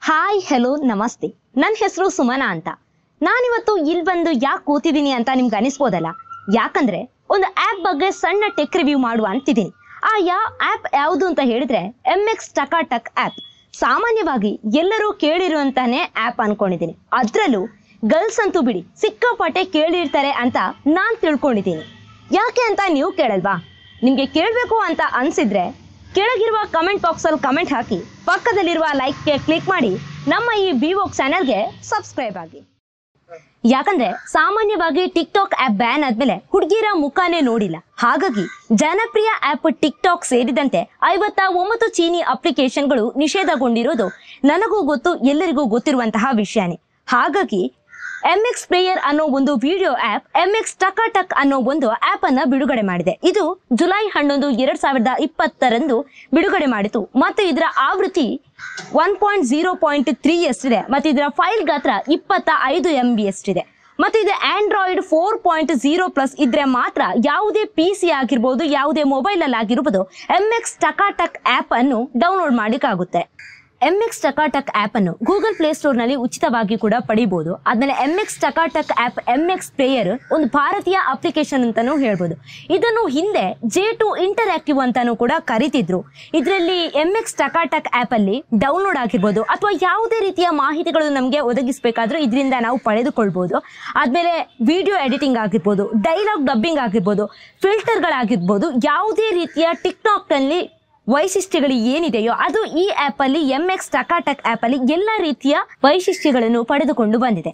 hi hello ನಮಸ್ತೆ ನನ್ನ ಹೆಸರು ಸುಮನಾ ಅಂತ ನಾನಿವತ್ತು ಇಲ್ಲಿ ಬಂದು ಯಾಕೆ ಕೂತಿದ್ದೀನಿ ಅಂತ ನಿಮ್ಗೆ ಅನಿಸ್ಬೋದಲ್ಲ ಯಾಕಂದ್ರೆ ಒಂದು ಆ್ಯಪ್ ಬಗ್ಗೆ ಸಣ್ಣ ಟೆಕ್ ರಿವ್ಯೂ ಮಾಡುವ ಅಂತಿದ್ದೀನಿ ಆ ಯಾ ಆ್ಯಪ್ ಯಾವುದು ಅಂತ ಹೇಳಿದ್ರೆ ಎಮ್ ಎಕ್ಸ್ ಟಕಾಟಕ್ ಆ್ಯಪ್ ಸಾಮಾನ್ಯವಾಗಿ ಎಲ್ಲರೂ ಕೇಳಿರುವಂತಾನೆ ಆ್ಯಪ್ ಅನ್ಕೊಂಡಿದ್ದೀನಿ ಅದರಲ್ಲೂ ಗರ್ಲ್ಸ್ ಅಂತೂ ಬಿಡಿ ಸಿಕ್ಕಾಪಟ್ಟೆ ಕೇಳಿರ್ತಾರೆ ಅಂತ ನಾನು ತಿಳ್ಕೊಂಡಿದ್ದೀನಿ ಯಾಕೆ ಅಂತ ನೀವು ಕೇಳಲ್ವಾ ನಿಮಗೆ ಕೇಳಬೇಕು ಅಂತ ಅನ್ಸಿದ್ರೆ ಕೆಳಗಿರುವ ಕಮೆಂಟ್ ಬಾಕ್ಸಲ್ಲಿ ಕಮೆಂಟ್ ಹಾಕಿ ಪಕ್ಕದಲ್ಲಿರುವ ಲೈಕ್ಗೆ ಕ್ಲಿಕ್ ಮಾಡಿ ನಮ್ಮ ಈ ಬಿವೋಕ್ ಚಾನೆಲ್ಗೆ ಸಬ್ಸ್ಕ್ರೈಬ್ ಆಗಿ ಯಾಕಂದ್ರೆ ಸಾಮಾನ್ಯವಾಗಿ ಟಿಕ್ ಟಾಕ್ ಆಪ್ ಬ್ಯಾನ್ ಆದ್ಮೇಲೆ ಹುಡುಗಿರ ಮುಖಾನೇ ನೋಡಿಲ್ಲ ಹಾಗಾಗಿ ಜನಪ್ರಿಯ ಆಪ್ ಟಿಕ್ ಟಾಕ್ ಸೇರಿದಂತೆ ಐವತ್ತ ಒಂಬತ್ತು ಚೀನಿ ಅಪ್ಲಿಕೇಶನ್ಗಳು ನಿಷೇಧಗೊಂಡಿರೋದು ನನಗೂ ಗೊತ್ತು ಎಲ್ಲರಿಗೂ ಗೊತ್ತಿರುವಂತಹ ವಿಷಯನೇ ಹಾಗಾಗಿ ಎಂ ಎಕ್ಸ್ ಪ್ಲೇಯರ್ ಅನ್ನೋ ಒಂದು video app M X Takatak ಅನ್ನೋ ಒಂದು ಆಪ್ ಅನ್ನ ಬಿಡುಗಡೆ ಮಾಡಿದೆ ಇದು ಜುಲೈ ಹನ್ನೊಂದು ಎರಡ್ ಸಾವಿರದ ಇಪ್ಪತ್ತರಂದು ಬಿಡುಗಡೆ ಮಾಡಿತು ಮತ್ತು ಇದರ ಆವೃತ್ತಿ one point zero point three ಎಷ್ಟಿದೆ ಮತ್ತು ಇದರ ಫೈಲ್ ಗಾತ್ರ ಇಪ್ಪತ್ತ ಐದು ಎಂ ಬಿ ಎಷ್ಟಿದೆ ಮತ್ತು ಇದು Android four point zero plus ಇದ್ರೆ ಮಾತ್ರ ಯಾವುದೇ ಪಿ ಸಿ ಆಗಿರ್ಬೋದು ಯಾವುದೇ ಮೊಬೈಲ್ ಅಲ್ಲಿ ಆಗಿರ್ಬೋದು ಎಂ ಎಕ್ಸ್ ಟಕಾಟಕ್ ಆಪ್ ಅನ್ನು ಡೌನ್ಲೋಡ್ ಮಾಡ್ಲಿಕ್ಕಾಗುತ್ತೆ ಎಂ ಎಕ್ಸ್ ಟಕಾಟಕ್ ಆಪ್ ಅನ್ನು ಗೂಗಲ್ ಪ್ಲೇ ಸ್ಟೋರ್ ನಲ್ಲಿ ಉಚಿತವಾಗಿ ಕೂಡ ಪಡಿಬಹುದು ಆದ್ಮೇಲೆ M X Takatak app M X player ಒಂದು ಭಾರತೀಯ ಅಪ್ಲಿಕೇಶನ್ ಅಂತಾನೂ ಹೇಳ್ಬೋದು ಇದನ್ನು ಹಿಂದೆ ಜೆ ಟು ಇಂಟರಾಕ್ಟಿವ್ ಅಂತಾನೂ ಕೂಡ ಕರಿತಿದ್ರು ಇದರಲ್ಲಿ ಎಂ ಎಕ್ಸ್ ಟಕಾಟಕ್ ಆಪ್ ಅಲ್ಲಿ ಡೌನ್ಲೋಡ್ ಆಗಿರ್ಬೋದು ಅಥವಾ ಯಾವುದೇ ರೀತಿಯ ಮಾಹಿತಿಗಳು ನಮಗೆ ಒದಗಿಸಬೇಕಾದ್ರೂ ಇದರಿಂದ ನಾವು ಪಡೆದುಕೊಳ್ಬಹುದು ಆದ್ಮೇಲೆ ವಿಡಿಯೋ ಎಡಿಟಿಂಗ್ ಆಗಿರ್ಬೋದು ಡೈಲಾಗ್ ಡಬ್ಬಿಂಗ್ ಆಗಿರ್ಬೋದು ಫಿಲ್ಟರ್ಗಳಾಗಿರ್ಬೋದು ಯಾವುದೇ ರೀತಿಯ ಟಿಕ್ಟಾಕ್ ನಲ್ಲಿ ವೈಶಿಷ್ಟ್ಯಗಳು ಏನಿದೆಯೋ ಅದು ಈ ಆಪ್ ಅಲ್ಲಿ ಎಂ ಎಕ್ಸ್ ಟಕಾಟಕ್ ಆಪ್ ಅಲ್ಲಿ ಎಲ್ಲ ರೀತಿಯ ವೈಶಿಷ್ಟ್ಯಗಳನ್ನು ಪಡೆದುಕೊಂಡು ಬಂದಿದೆ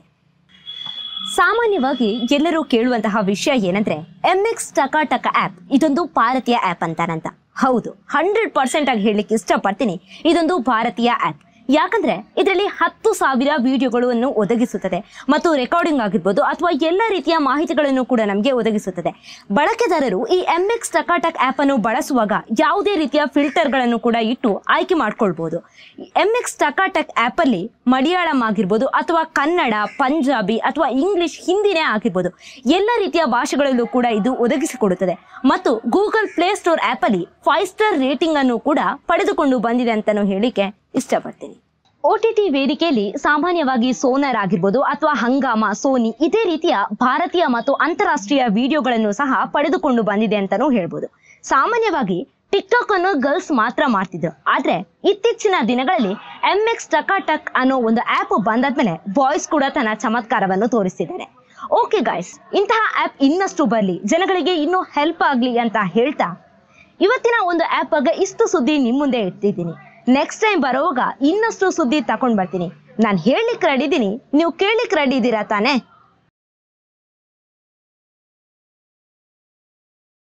ಸಾಮಾನ್ಯವಾಗಿ ಎಲ್ಲರೂ ಕೇಳುವಂತಹ ವಿಷಯ ಏನಂದ್ರೆ ಎಂ ಎಕ್ಸ್ ಟಕಾಟಕ ಆಪ್ ಇದೊಂದು ಭಾರತೀಯ ಆಪ್ ಅಂತಾನಂತ ಹೌದು ಹಂಡ್ರೆಡ್ ಪರ್ಸೆಂಟ್ ಆಗಿ ಹೇಳಲಿಕ್ಕೆ ಇಷ್ಟಪಡ್ತೀನಿ ಇದೊಂದು ಭಾರತೀಯ ಆಪ್ ಯಾಕಂದ್ರೆ ಇದರಲ್ಲಿ ಹತ್ತು ಸಾವಿರ ವಿಡಿಯೋಗಳನ್ನು ಒದಗಿಸುತ್ತದೆ ಮತ್ತು ರೆಕಾರ್ಡಿಂಗ್ ಆಗಿರ್ಬೋದು ಅಥವಾ ಎಲ್ಲ ರೀತಿಯ ಮಾಹಿತಿಗಳನ್ನು ಕೂಡ ನಮಗೆ ಒದಗಿಸುತ್ತದೆ ಬಳಕೆದಾರರು ಈ ಎಂ ಎಕ್ಸ್ ಟಕಾಟಕ್ ಆಪ್ ಅನ್ನು ಬಳಸುವಾಗ ಯಾವುದೇ ರೀತಿಯ ಫಿಲ್ಟರ್ಗಳನ್ನು ಕೂಡ ಇಟ್ಟು ಆಯ್ಕೆ ಮಾಡ್ಕೊಳ್ಬಹುದು ಎಂ ಎಕ್ಸ್ ಟಕಾಟಕ್ ಆಪ್ ಅಲ್ಲಿ ಮಲಯಾಳಂ ಆಗಿರ್ಬೋದು ಅಥವಾ ಕನ್ನಡ ಪಂಜಾಬಿ ಅಥವಾ ಇಂಗ್ಲಿಷ್ ಹಿಂದಿನೇ ಆಗಿರ್ಬೋದು ಎಲ್ಲ ರೀತಿಯ ಭಾಷೆಗಳಲ್ಲೂ ಕೂಡ ಇದು ಒದಗಿಸಿಕೊಡುತ್ತದೆ ಮತ್ತು ಗೂಗಲ್ ಪ್ಲೇ ಸ್ಟೋರ್ ಆಪ್ ಅಲ್ಲಿ ಫೈವ್ ಸ್ಟಾರ್ ರೇಟಿಂಗ್ ಅನ್ನು ಕೂಡ ಪಡೆದುಕೊಂಡು ಬಂದಿದೆ ಅಂತಾನು ಹೇಳಿಕೆ ಇಷ್ಟಪಡ್ತೀನಿ ಒ ಟಿ ಟಿ ವೇದಿಕೆಯಲ್ಲಿ ಸಾಮಾನ್ಯವಾಗಿ ಸೋನರ್ ಆಗಿರ್ಬೋದು ಅಥವಾ ಹಂಗಾಮ ಸೋನಿ ಇದೇ ರೀತಿಯ ಭಾರತೀಯ ಮತ್ತು ಅಂತಾರಾಷ್ಟ್ರೀಯ ವಿಡಿಯೋಗಳನ್ನು ಸಹ ಪಡೆದುಕೊಂಡು ಬಂದಿದೆ ಅಂತಾನೂ ಹೇಳ್ಬೋದು ಸಾಮಾನ್ಯವಾಗಿ ಟಿಕ್ಟಾಕ್ ಅನ್ನು ಗರ್ಲ್ಸ್ ಮಾತ್ರ ಮಾಡ್ತಿದ್ರು ಆದ್ರೆ ಇತ್ತೀಚಿನ ದಿನಗಳಲ್ಲಿ ಎಂ ಎಕ್ಸ್ ಟಕಾಟಕ್ ಅನ್ನೋ ಒಂದು ಆಪ್ ಬಂದಾದ್ಮೇಲೆ ಬಾಯ್ಸ್ ಕೂಡ ತನ್ನ ಚಮತ್ಕಾರವನ್ನು ತೋರಿಸ್ತಿದ್ದಾರೆ ಓಕೆ ಗಾಯ್ಸ್ ಇಂತಹ ಆಪ್ ಇನ್ನಷ್ಟು ಬರಲಿ ಜನಗಳಿಗೆ ಇನ್ನೂ ಹೆಲ್ಪ್ ಆಗ್ಲಿ ಅಂತ ಹೇಳ್ತಾ ಇವತ್ತಿನ ಒಂದು ಆಪ್ ಬಗ್ಗೆ ಇಷ್ಟು ಸುದ್ದಿ ನಿಮ್ ಮುಂದೆ ಇಡ್ತಿದ್ದೀನಿ ನೆಕ್ಸ್ಟ್ ಟೈಮ್ ಬರೋವಾಗ ಇನ್ನಷ್ಟು ಸುದ್ದಿ ತಕೊಂಡ್ ಬರ್ತೀನಿ ನಾನು ಹೇಳಲಿಕ್ಕೆ ರೆಡಿ ಇದ್ದೀನಿ ನೀವು ಕೇಳಲಿಕ್ಕೆ ರೆಡಿ ಇದ್ದೀರಾ ತಾನೇ